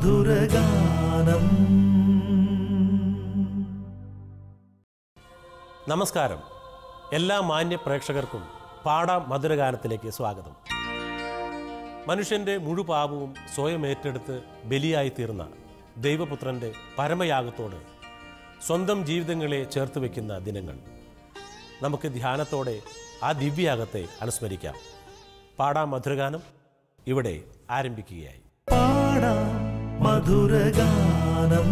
മധുരഗാനം നമസ്കാരം എല്ലാ മാന്യ പ്രേക്ഷകർക്കും പാടാം മധുരഗാനത്തിലേക്ക് സ്വാഗതം മനുഷ്യന്റെ മുഴുപാപവും സ്വയം ഏറ്റെടുത്ത് ബലിയായി തീർന്ന ദൈവപുത്രന്റെ പരമയാഗത്തോട് സ്വന്തം ജീവിതങ്ങളെ ചേർത്ത് വയ്ക്കുന്ന ദിനങ്ങൾ നമുക്ക് ധ്യാനത്തോടെ ആ ദിവ്യയാഗത്തെ അനുസ്മരിക്കാം പാടാം മധുരഗാനം ഇവിടെ ആരംഭിക്കുകയായി പാടാം മധുരഗാനം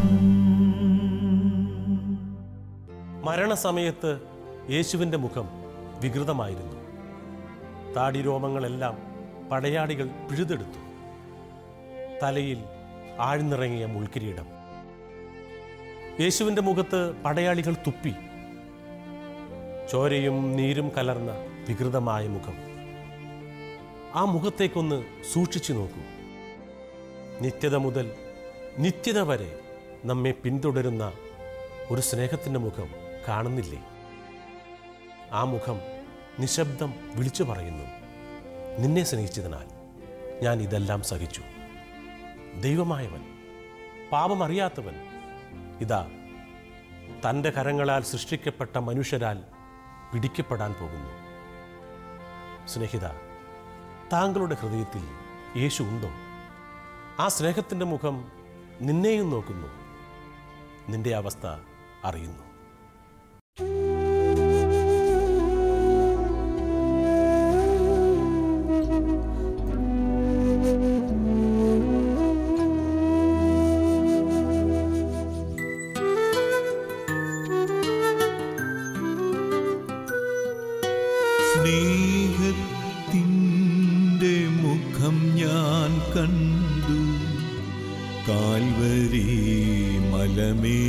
മരണസമയത്ത് യേശുവിൻ്റെ മുഖം വികൃതമായിരുന്നു താടിരോമങ്ങളെല്ലാം പടയാളികൾ പിഴുതെടുത്തു തലയിൽ ആഴ്ന്നിറങ്ങിയ മുൾക്കിരീടം യേശുവിൻ്റെ മുഖത്ത് പടയാളികൾ തുപ്പി ചോരയും നീരും കലർന്ന വികൃതമായ മുഖം ആ മുഖത്തേക്കൊന്ന് സൂക്ഷിച്ചു നോക്കൂ നിത്യത മുതൽ നിത്യത വരെ നമ്മെ പിന്തുടരുന്ന ഒരു സ്നേഹത്തിൻ്റെ മുഖം കാണുന്നില്ലേ ആ മുഖം നിശബ്ദം വിളിച്ചു പറയുന്നു നിന്നെ സ്നേഹിച്ചതിനാൽ ഞാൻ ഇതെല്ലാം സഹിച്ചു ദൈവമായവൻ പാപമറിയാത്തവൻ ഇതാ തൻ്റെ കരങ്ങളാൽ സൃഷ്ടിക്കപ്പെട്ട മനുഷ്യരാൽ പിടിക്കപ്പെടാൻ പോകുന്നു സ്നേഹിത താങ്കളുടെ ഹൃദയത്തിൽ യേശു ഉണ്ടോ ആ സ്നേഹത്തിൻ്റെ മുഖം നിന്നെയും നോക്കുന്നു നിന്റെ അവസ്ഥ അറിയുന്നു സ്നേഹത്തിൻ്റെ മുഖം ഞാൻ കണ്ടു കാൽവരി മലമേ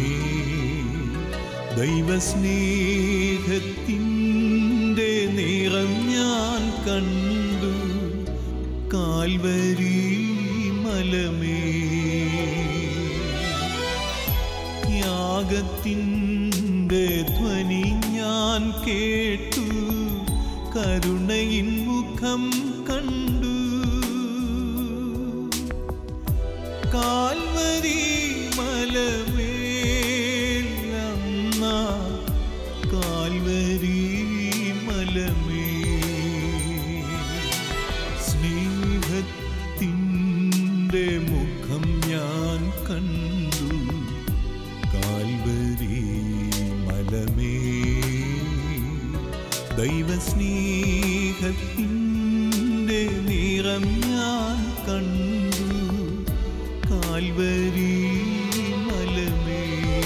ദൈവസ്നേഹത്തിൻ്റെ നിറം ഞാൻ കണ്ടു കാൽവരി മലമേ യാഗത്തിൻ്റെ ധ്വനി ഞാൻ കേട്ടു കരുണയിൻ മുഖം കണ്ടു കാൽവരി മലമേലന്ന കാൽവരി മലമേ സ്നേഹത്തിൻ്റെ മുഖം ഞാൻ കണ്ടു കാൽവരി മലമേ ദൈവസ്നേഹത്തിൻ്റെ നിറം ഞാൻ കണ്ടു കാൽവരി മലമേ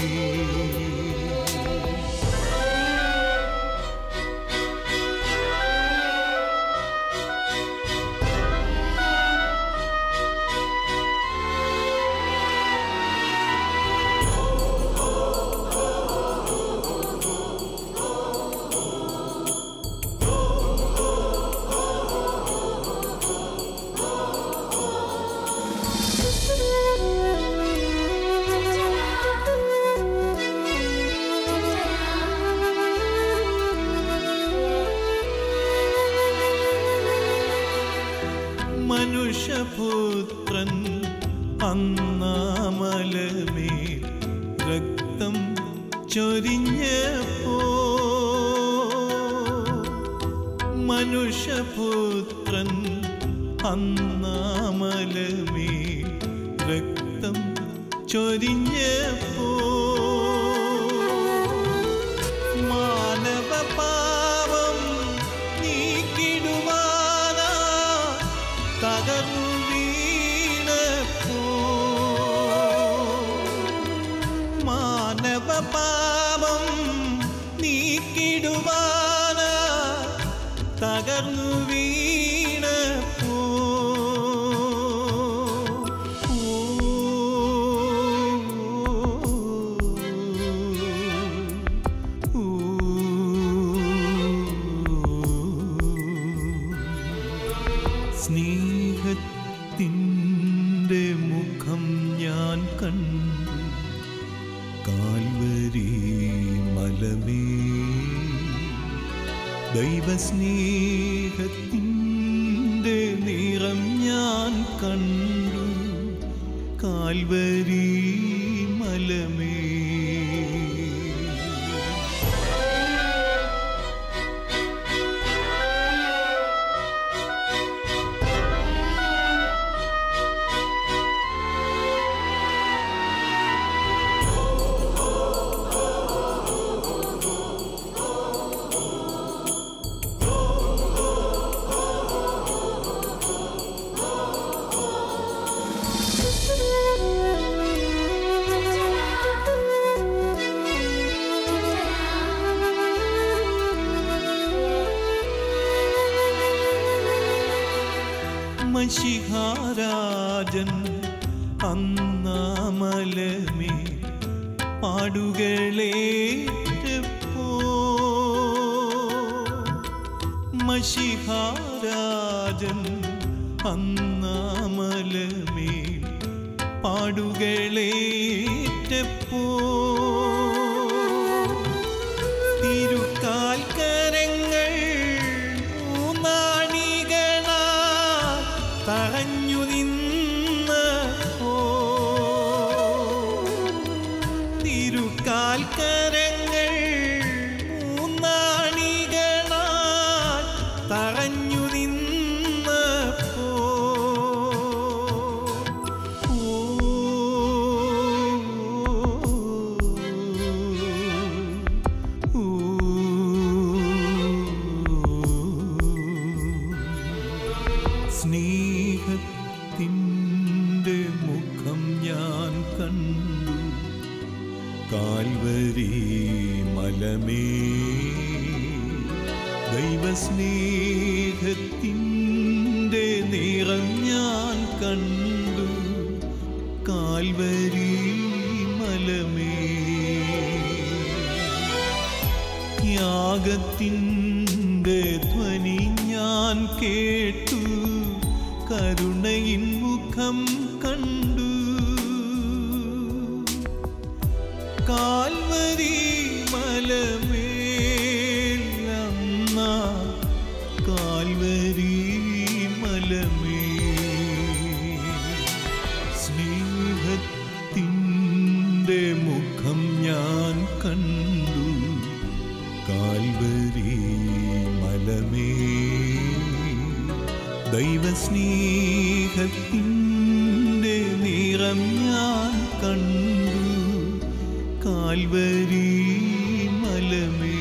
മനുഷ്യപുത്രൻ അന്നാമലമേ രക്തം ചൊരിഞ്ഞപ്പോ മനുഷ്യപുത്രൻ അന്നാമലമേ രക്തം ചൊരിഞ്ഞപ്പോ മാനവ പാപം നീക്കിടുവാനാ തകർന്നു വീണപ്പോ മാനവ പാപം നീക്കിടുവാനാ തകർന്നു വീണപ്പോ ഓ, സ്നേഹത്തിൻ്റെ മുഖം ഞാൻ കണ്ടു കാൽവരി മലമേ ദൈവസ്നേഹത്തിൻ്റെ നിറം ഞാൻ കണ്ടു കാൽവരി മലമേ മഷിഹാരാജൻ അന്നാമലമേ പാടുകളേറ്റപ്പോ മഷിഹാരാജൻ അന്നാമലമേ പാടുകളേറ്റപ്പോ തിരുക്കാൽക്കരങ്ങൾ മൂന്നാണികളാ തറഞ്ഞു നിന്ന് പോ തിരുക്കാൽക്കരങ്ങൾ മൂന്നാണികളാ തറഞ്ഞു നിന്ന് പോ സ്നേഹത്തിൻ്റെ മുഖം ഞാൻ കണ്ടു കാൽവരി മലമേ ദൈവസ്നേഹത്തിൻ്റെ നിറം ഞാൻ കണ്ടു കാൽവരി മലമേ യാഗത്തിൻ്റെ ധ്വനി ഞാൻ കേട്ടു കരുണയിൻ മുഖം കണ്ടു കാൽവരി മലമേലമ്മ കാൽവരി മലമേ സ്നേഹത്തിൻ്റെ മുഖം ഞാൻ കണ്ടു കാൽവരി മലമേ ദൈവസ്നേഹത്തിൻ്റെ നിറം ഞാൻ കണ്ടു കാൽവരി മലമേ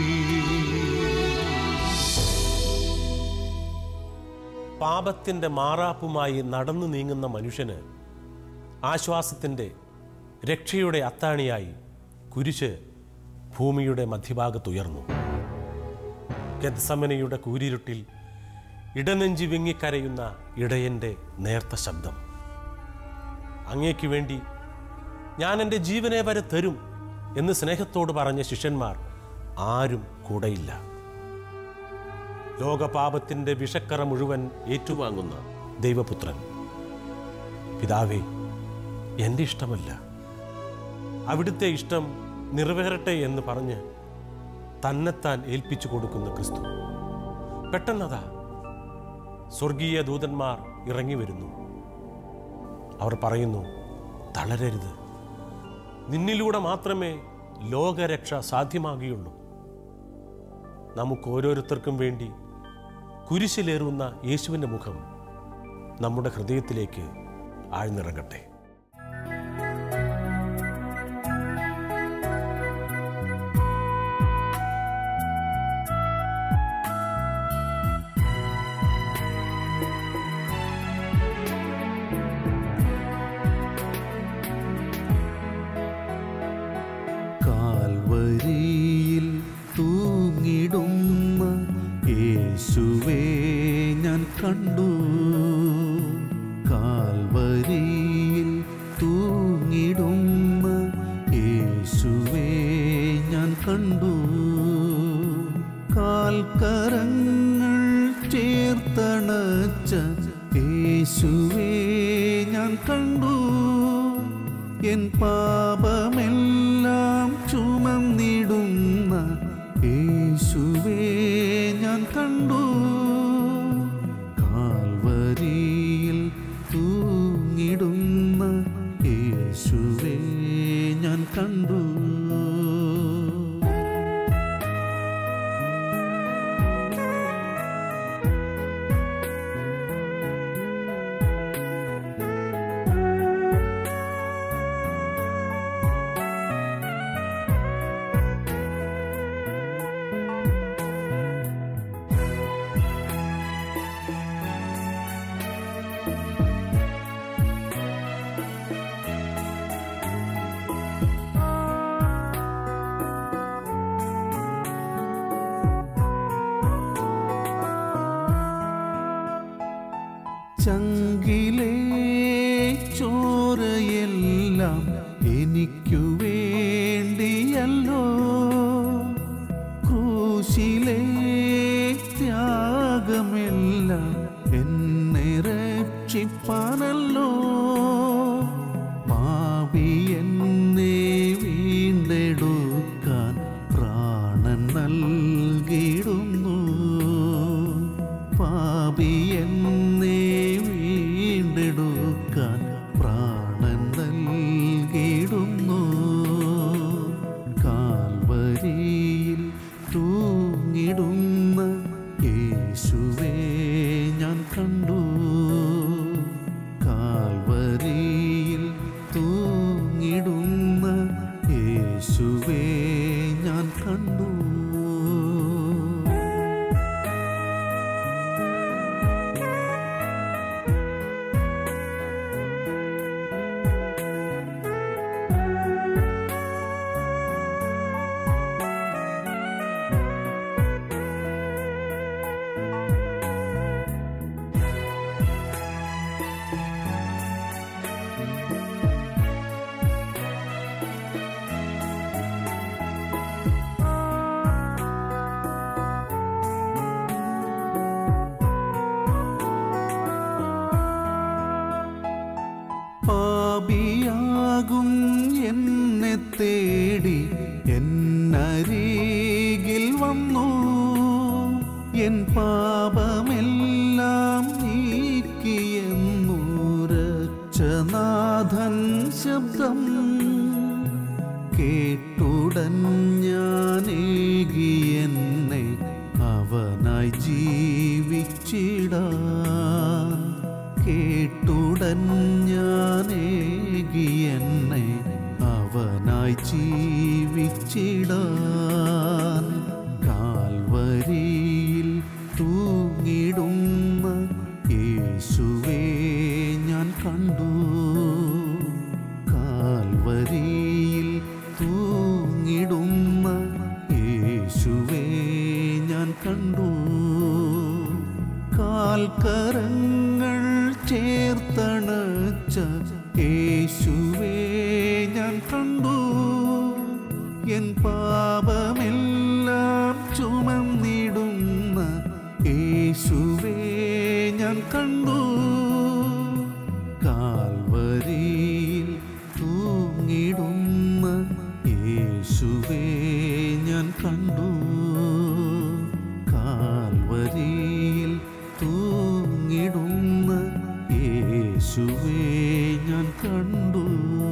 പാപത്തിൻ്റെ മാറാപ്പുമായി നടന്നു നീങ്ങുന്ന മനുഷ്യന് ആശ്വാസത്തിൻ്റെ രക്ഷയുടെ അത്താണിയായി കുരിശ് ഭൂമിയുടെ മധ്യഭാഗത്തുയർന്നു ഗദ്സമനയുടെ കൂരിരുട്ടിൽ ഇടനെഞ്ചി വിങ്ങിക്കരയുന്ന ഇടയൻ്റെ നേർത്ത ശബ്ദം അങ്ങേക്ക് വേണ്ടി ഞാൻ എൻ്റെ ജീവനെ വരെ തരും എന്ന് സ്നേഹത്തോട് പറഞ്ഞ ശിഷ്യന്മാർ ആരും കൂടെയില്ല ലോകപാപത്തിൻ്റെ വിഷക്കറ മുഴുവൻ ഏറ്റുവാങ്ങുന്ന ദൈവപുത്രൻ പിതാവേ എൻ്റെ ഇഷ്ടമല്ല അവിടുത്തെ ഇഷ്ടം നിറവേറട്ടെ എന്ന് പറഞ്ഞ് തന്നെത്താൻ ഏൽപ്പിച്ചു കൊടുക്കുന്ന ക്രിസ്തു പെട്ടെന്നതാ സ്വർഗീയ ദൂതന്മാർ ഇറങ്ങി വരുന്നു അവർ പറയുന്നു തളരരുത് നിന്നിലൂടെ മാത്രമേ ലോകരക്ഷ സാധ്യമാകുകയുള്ളൂ നമുക്ക് ഓരോരുത്തർക്കും വേണ്ടി കുരിശിലേറുന്ന യേശുവിൻ്റെ മുഖം നമ്മുടെ ഹൃദയത്തിലേക്ക് ആഴ്ന്നിറങ്ങട്ടെ കാൽവരിയിൽ തൂങ്ങിടുന്ന യേശുവേ ഞാൻ കണ്ടു കാൽവരിയിൽ തൂങ്ങിടുന്ന യേശുവേ ഞാൻ കണ്ടു കാൽക്കരങ്ങൾ ചേർത്തണച്ച യേശുവേ ഞാൻ കണ്ടു എൻ പാപമെല്ലാം ചുമന്നിടുന്ന യേശുവേ ഞാൻ കണ്ടു കാൽവരിയിൽ തൂങ്ങിടുന്ന ചങ്കിലേ ചോരയെല്ലാം എനിക്കു വേണ്ടിയല്ലോ ക്രൂശിലെ ത്യാഗമെല്ലാം എന്നെ രക്ഷിപ്പാനല്ലോ പാപി എന്നെ വീണ്ടെടുക്കാൻ പ്രാണൻ നൽകിയിടുന്നു പാപി എന്നെ വീണ്ടെടുക്കാൻ പ്രാണൻ നൽകിയിടുന്നു കാൽവരിയിൽ തൂങ്ങിടുന്ന യേശുവേ ഞാൻ കണ്ടു കാൽവരിയിൽ തൂങ്ങിടുന്ന യേശുവേ ഞാൻ കണ്ടു പാപിയാകും എന്നെ തേടി എന്നരികിൽ വന്നു എൻ പാപമെല്ലാം നീക്കിയെന്നു രക്ഷനാഥൻ ശബ്ദം കേട്ടുടൻ ഞാനേകി എന്നെ അവനായി ജീവിച്ചിടാൻ കേട്ടുടൻ ഞാനേകി എന്നെ അവനായി ജീവിച്ചിടാൻ കാൽവരിയിൽ തൂങ്ങിടുന്ന യേശുവേ ഞാൻ കണ്ടു കാൽവരിയിൽ തൂങ്ങിടുന്ന യേശുവേ ഞാൻ കണ്ടു കാൽക്കരങ്ങൾ ചേർത്തണച്ച യേശുവേ ഞാൻ കണ്ടു എൻ പാപമെല്ലാം ചുമന്നിടുന്ന യേശുവേ ഞാൻ കണ്ടു കാൽവരിയിൽ തൂങ്ങിടുന്ന യേശുവേ ഞാൻ കണ്ടു കാൽവരിയിൽ തൂങ്ങിടുന്ന യേശുവേ ഞാൻ കണ്ടു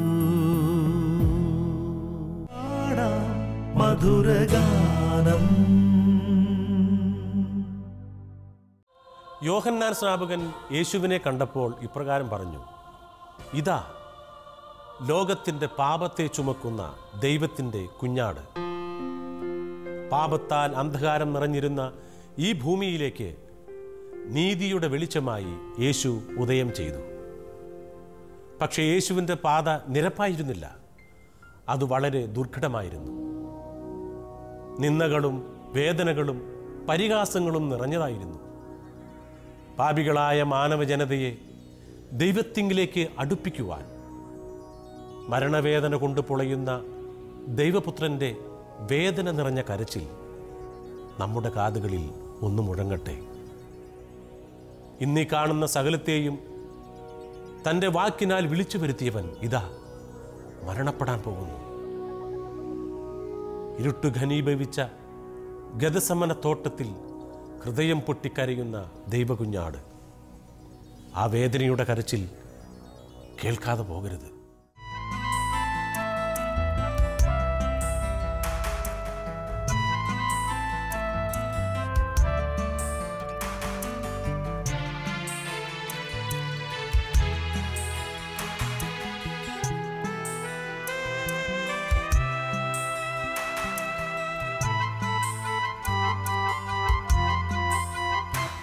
മധുരഗാനം യോഹന്നാൻ സ്നാപകൻ യേശുവിനെ കണ്ടപ്പോൾ ഇപ്രകാരം പറഞ്ഞു ഇതാ ലോകത്തിൻ്റെ പാപത്തെ ചുമക്കുന്ന ദൈവത്തിൻ്റെ കുഞ്ഞാട് പാപത്താൽ അന്ധകാരം നിറഞ്ഞിരുന്ന ഈ ഭൂമിയിലേക്ക് നീതിയുടെ വെളിച്ചമായി യേശു ഉദയം ചെയ്തു പക്ഷേ യേശുവിൻ്റെ പാത നിരപ്പായിരുന്നില്ല അത് വളരെ ദുർഘടമായിരുന്നു നിന്ദകളും വേദനകളും പരിഹാസങ്ങളും നിറഞ്ഞതായിരുന്നു പാപികളായ മാനവജനതയെ ദൈവത്തിങ്കിലേക്ക് അടുപ്പിക്കുവാൻ മരണവേദന കൊണ്ട് പൊളയുന്ന ദൈവപുത്രൻ്റെ വേദന നിറഞ്ഞ കരച്ചിൽ നമ്മുടെ കാതുകളിൽ ഒന്ന് മുഴങ്ങട്ടെ ഇന്നീ കാണുന്ന സകലത്തെയും തൻ്റെ വാക്കിനാൽ വിളിച്ചു വരുത്തിയവൻ ഇതാ മരണപ്പെടാൻ പോകുന്നു ഇരുട്ടു ഘനീഭവിച്ച ഗതസമന തോട്ടത്തിൽ ഹൃദയം പൊട്ടിക്കരയുന്ന ദൈവകുഞ്ഞാട് ആ വേദനയുടെ കരച്ചിൽ കേൾക്കാതെ പോകരുത്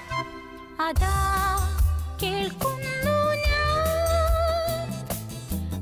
അതാ കേൾക്കുന്നു ഞാൻ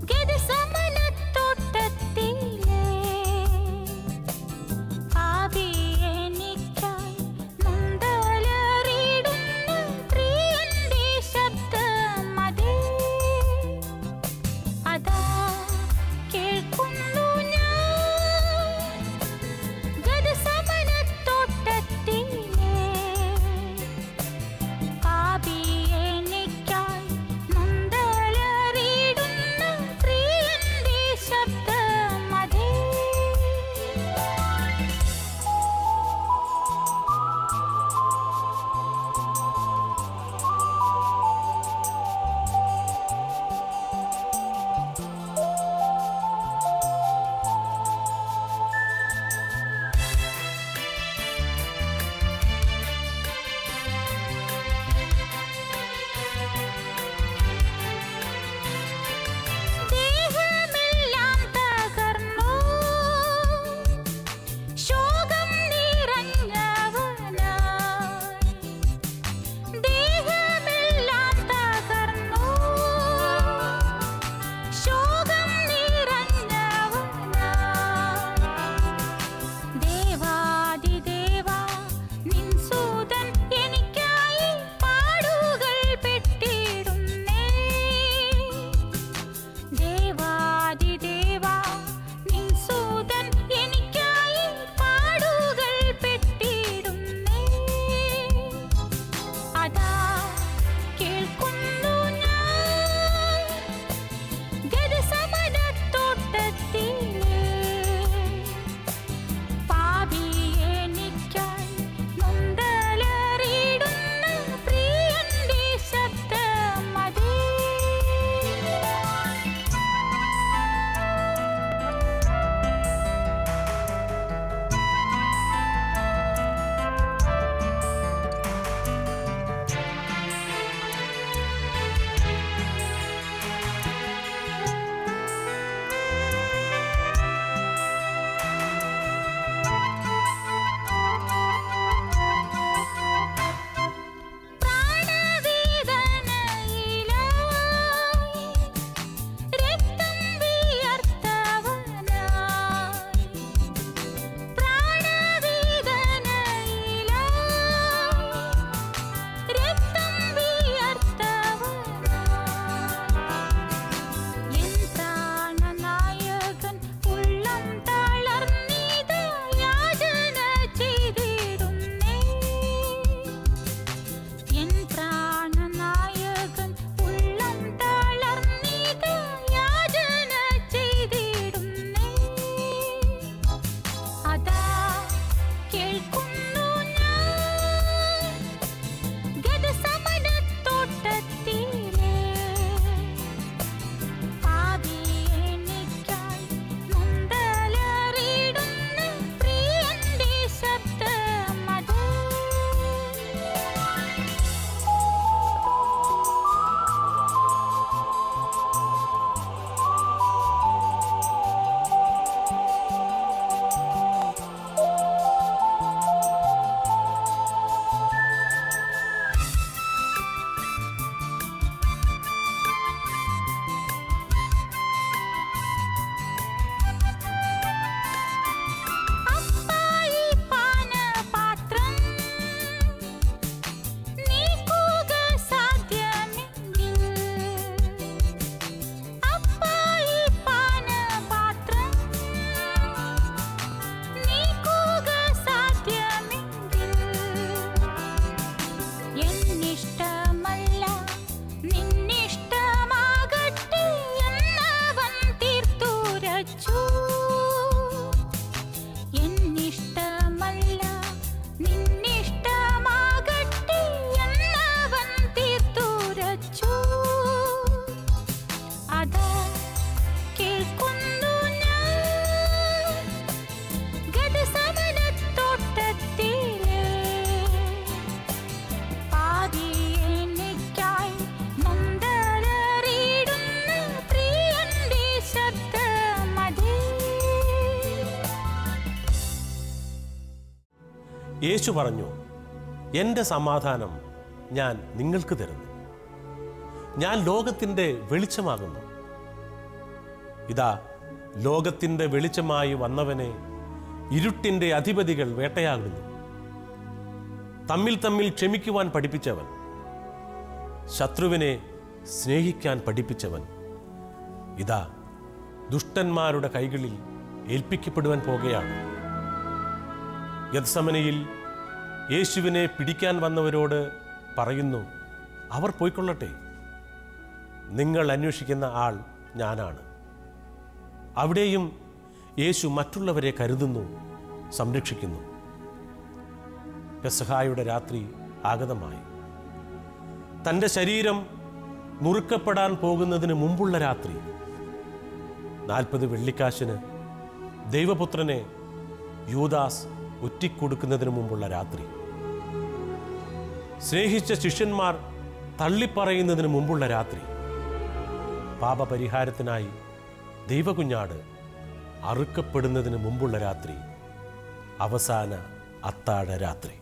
യേശു പറഞ്ഞു എൻ്റെ സമാധാനം ഞാൻ നിങ്ങൾക്ക് തരുന്നു ഞാൻ ലോകത്തിൻ്റെ വെളിച്ചമാകുന്നു ഇതാ ലോകത്തിൻ്റെ വെളിച്ചമായി വന്നവനെ ഇരുട്ടിൻ്റെ അധിപതികൾ വേട്ടയാടുന്നു തമ്മിൽ തമ്മിൽ ക്ഷമിക്കുവാൻ പഠിപ്പിച്ചവൻ ശത്രുവിനെ സ്നേഹിക്കാൻ പഠിപ്പിച്ചവൻ ഇതാ ദുഷ്ടന്മാരുടെ കൈകളിൽ ഏൽപ്പിക്കപ്പെടുവാൻ പോകുകയാണ് ഗത്സമനയിൽ യേശുവിനെ പിടിക്കാൻ വന്നവരോട് പറയുന്നു അവർ പോയിക്കൊള്ളട്ടെ നിങ്ങൾ അന്വേഷിക്കുന്ന ആൾ ഞാനാണ് അവിടെയും യേശു മറ്റുള്ളവരെ കരുതുന്നു സംരക്ഷിക്കുന്നു പെസഹായുടെ രാത്രി ആഗതമായി തൻ്റെ ശരീരം നുറുക്കപ്പെടാൻ പോകുന്നതിന് മുമ്പുള്ള രാത്രി നാൽപ്പത് വെള്ളിക്കാശിന് ദൈവപുത്രനെ യൂദാസ് ഒറ്റിക്കൊടുക്കുന്നതിന് മുമ്പുള്ള രാത്രി സ്നേഹിച്ച ശിഷ്യന്മാർ തള്ളിപ്പറയുന്നതിന് മുമ്പുള്ള രാത്രി പാപപരിഹാരത്തിനായി ദൈവകുഞ്ഞാട് അറുക്കപ്പെടുന്നതിന് മുമ്പുള്ള രാത്രി അവസാന അത്താഴ രാത്രി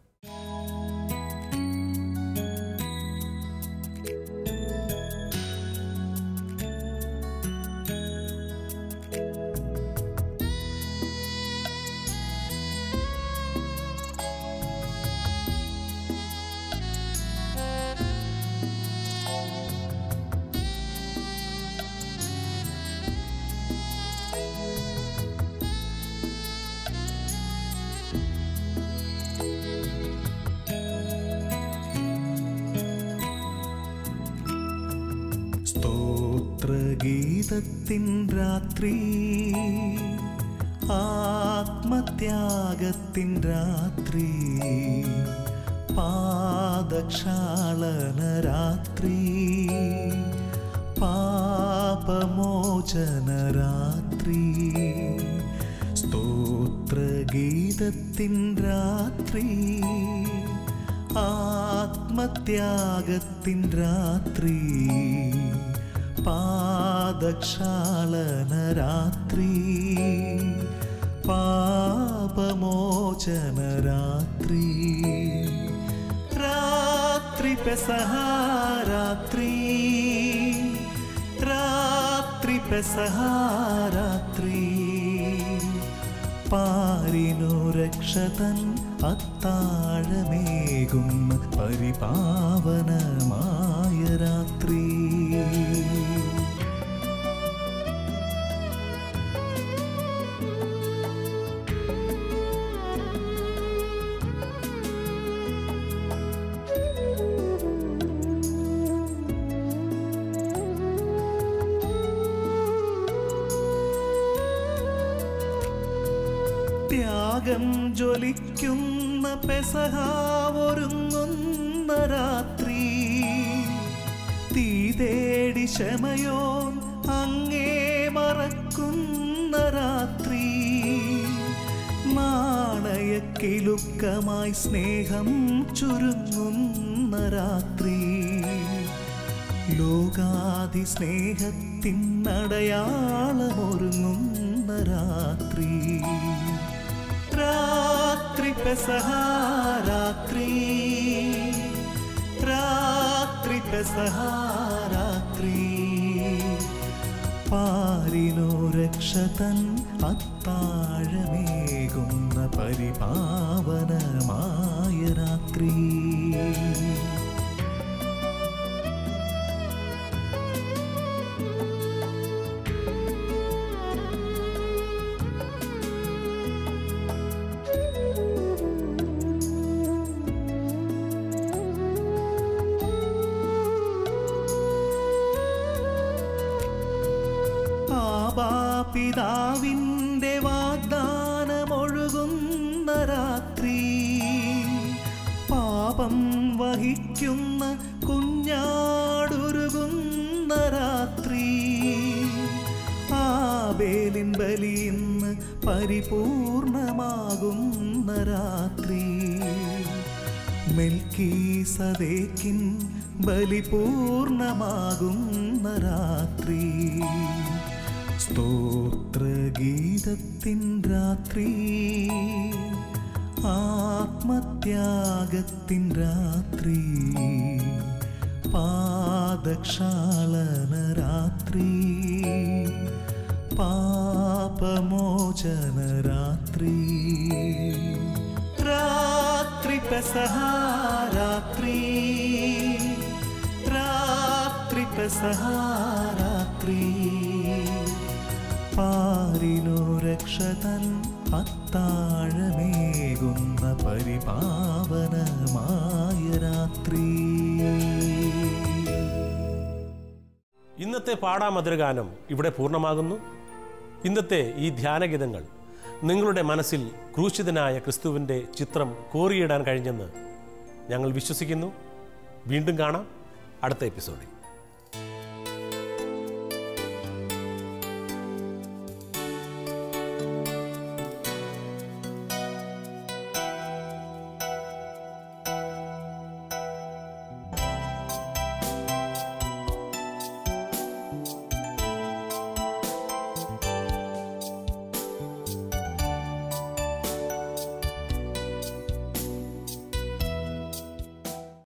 സ്തോത്രഗീതത്തിൻ രാത്രി ആത്മത്യാഗത്തിൻ രാത്രി പാദക്ഷാളന രാത്രി പാപമോചന രാത്രി സ്തോത്രഗീതത്തിൻ രാത്രി ആത്മത്യാഗത്തിൻ രാത്രി പാദക്ഷാളന രാത്രി പാപമോചന രാത്രി രാത്രി പെസഹാരാത്രി രാത്രി പെസഹാരാത്രി പാരിനു രക്ഷതൻ അത്താഴമേകും പരിപാവനമായ രാത്രി ത്യാഗം ജ്വലിക്കുന്ന പെസഹാവൊരുങ്ങുന്ന രാത്രി തീ തേടി ക്ഷമയോൻ അങ്ങേ മറക്കുന്ന രാത്രി നാണയക്കിലുക്കമായി സ്നേഹം ചുരുങ്ങുന്ന രാത്രി ലോകാതി സ്നേഹത്തിനടയാളമൊരുങ്ങുന്ന രാത്രി രാത്രി പെസഹാരാത്രി രാത്രി പെസഹാരാത്രി പാരിനോ രക്ഷതൻ അത്താഴമേകുന്ന പരിപാവനമായ രാത്രി ആബാപിതാവിൻ്റെ വാഗ്ദാനമൊഴുകുന്ന രാത്രി പാപം വഹിക്കുന്ന കുഞ്ഞാടുരുകുന്ന രാത്രി ആബേലിൻ ബലിയിന്ന് പരിപൂർണമാകുന്ന രാത്രി മെൽക്കീ സദേക്കിൻ ബലി പൂർണ്ണമാകുന്ന രാത്രി സ്തോത്രഗീതത്തിൻ രാത്രി ആത്മ ത്യാഗത്തിൻ രാത്രി പാദക്ഷാളന രാത്രി പാപമോചന രാത്രി രാത്രി പെസഹാരാത്രി രാത്രി പെസഹാരാത്രി പാരിനോ രക്ഷതൻ അത്താഴമേകുന്ന പരിപാവനമായ രാത്രി ഇന്നത്തെ പാടാമധുരഗാനം ഇവിടെ പൂർണ്ണമാകുന്നു ഇന്നത്തെ ഈ ധ്യാനഗീതങ്ങൾ നിങ്ങളുടെ മനസ്സിൽ ക്രൂശിതനായ ക്രിസ്തുവിൻ്റെ ചിത്രം കോറിയിടാൻ കഴിഞ്ഞെന്ന് ഞങ്ങൾ വിശ്വസിക്കുന്നു വീണ്ടും കാണാം അടുത്ത എപ്പിസോഡിൽ